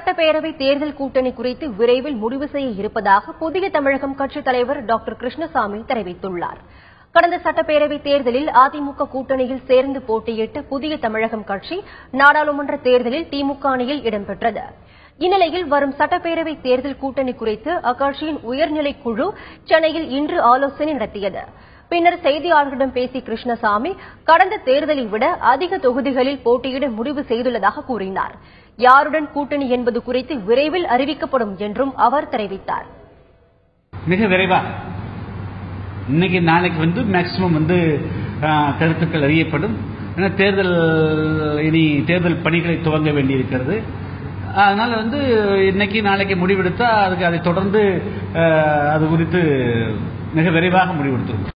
சட்டப்பேரவை தேர்தல் கூட்டணி குறித்து விரைவில் முடிவு செய்ய இருப்பதாக புதிய தமிழகம் கட்சித் தலைவர் டாக்டர் கிருஷ்ணசாமி தெரிவித்துள்ளார் கடந்த சட்டப்பேரவை தேர்தலில் அதிமுக கூட்டணியில் சேர்ந்து போட்டியிட்ட புதிய தமிழகம் கட்சி நாடாளுமன்ற தேர்தலில் திமுக அணியில் இடம்பெற்றது இந்நிலையில் வரும் சட்டப்பேரவை தேர்தல் கூட்டணி குறித்து அக்கட்சியின் உயர்நிலைக் குழு சென்னையில் இன்று ஆலோசனை நடத்தியது பின்னர் செய்தியாளர்களிடம் பேசிய கிருஷ்ணசாமி கடந்த தேர்தலை விட அதிக தொகுதிகளில் போட்டியிட முடிவு செய்துள்ளதாக கூறினார் யாருடன் கூட்டணி என்பது குறித்து விரைவில் அறிவிக்கப்படும் என்றும் அவர் தெரிவித்தார் மிக விரைவாக இன்னைக்கு நாளைக்கு வந்து மேக்சிமம் வந்து ஆ, கருத்துக்கள் அறியப்படும் ஏன்னா தேர்தல் இனி தேர்தல் பணிகளை துவங்க வேண்டியிருக்கிறது அதனால வந்து இன்னைக்கு நாளைக்கு முடிவெடுத்தா அதுக்கு அதை தொடர்ந்து ஆ, அது குறித்து மிக விரைவாக முடிவெடுத்துருவோம்